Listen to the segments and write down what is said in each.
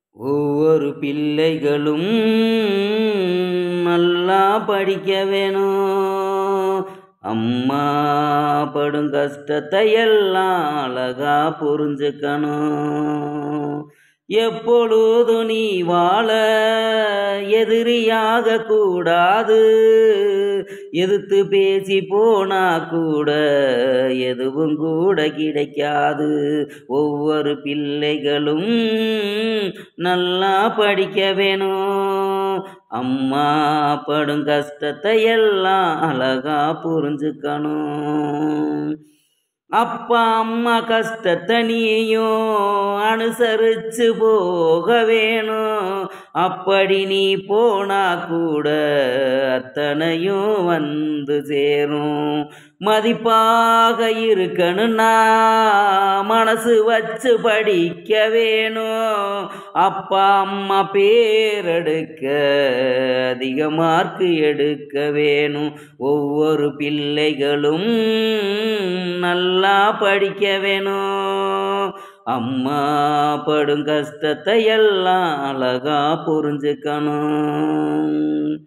ஒவ்வொரு பிள்ளைகளும் நல்லா படிக்க வேணும் அம்மா படும் கஷ்டத்தை எல்லாம் அழகா புரிஞ்சுக்கணும் எப்பொழுது நீ வாழ எதிரியாக கூடாது எதிர்த்து பேசி போனா கூட எதுவும் கூட கிடைக்காது ஒவ்வொரு பிள்ளைகளும் நல்லா படிக்க வேணும் அம்மா படும் கஷ்டத்தை எல்லாம் அழகா புரிஞ்சுக்கணும் அப்பா அம்மா கஷ்டத்தை நீயும் அனுசரிச்சு போக வேணும் அப்படி நீ போனா கூட அத்தனையும் வந்து சேரும் மதிப்பாக இருக்கணும்னா மனசு வச்சு படிக்க வேணும் அப்பா அம்மா பேரெடுக்க அதிக மார்க் எடுக்க வேணும் ஒவ்வொரு பிள்ளைகளும் நல்லா படிக்க வேணும் அம்மா படும் கஷ்டத்தை எல்லாம் அழகா புரிஞ்சுக்கணும்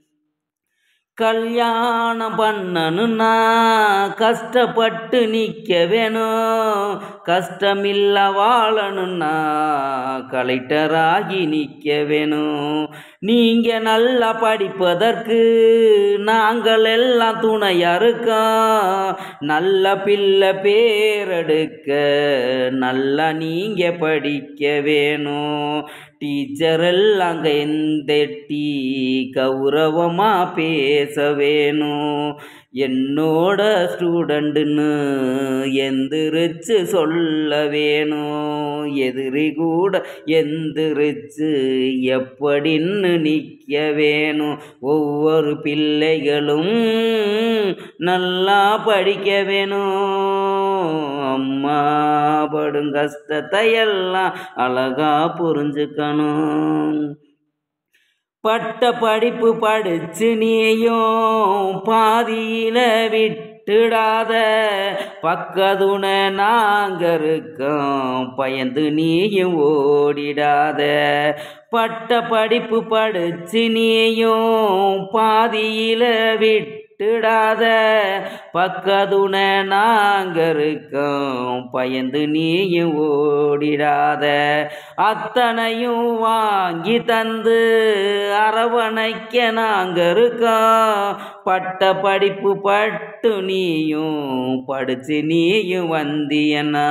கல்யாணம் பண்ணணும்னா கஷ்டப்பட்டு நிற்க வேணும் கஷ்டமில்ல வாழணும்னா கலெக்டராகி நிற்க வேணும் நீங்கள் நல்லா படிப்பதற்கு நாங்கள் எல்லாம் துணையாக இருக்கோம் நல்ல பிள்ளை பேரெடுக்க நல்லா நீங்கள் படிக்க வேணும் டீச்சர் எல்லாம் எந்தட்டி கௌரவமாக பேச வேணும் என்னோட ஸ்டூடெண்ட்டுன்னு எந்திரிச்சு சொல்ல வேணும் எதிரி கூட எந்திரிச்சு எப்படின்னு நிற்க வேணும் ஒவ்வொரு பிள்ளைகளும் நல்லா படிக்க வேணும் அம்மா படும் கஷ்டத்தை எல்லாம் அழகா புரிஞ்சுக்கணும் பட்ட படிப்பு படிச்சு நீயும் பாதியில விட்டுடாத பக்கதுன நாங்க இருக்கோம் பயந்து நீயும் ஓடிடாத பட்ட படிப்பு படிச்சு நீயும் பாதியில விட்டு விட்டுடாத பக்கதுன நாங்க இருக்கோம் பயந்து நீயும் ஓடிடாத அத்தனையும் வாங்கி தந்து அரவணைக்க நாங்க இருக்கோம் பட்ட படிப்பு பட்டு நீயும் படிச்சு நீயும் வந்தியனா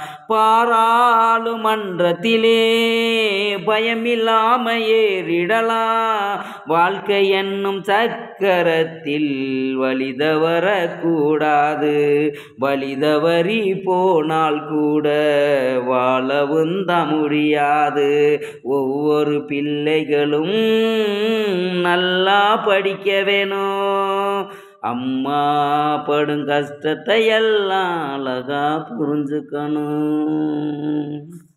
பாராளுமன்றத்திலே பயமில்லாம ஏறிடலாம் வாழ்க்கை என்னும் சக்கரத்தில் வலிதவர கூடாது வலிதவறி போனால் கூட வாழவும் தான் முடியாது ஒவ்வொரு பிள்ளைகளும் நல்லா படிக்க வேணும் அம்மா படும் கஷ்டத்தை எல்லாம் அழகா புரிஞ்சுக்கணும்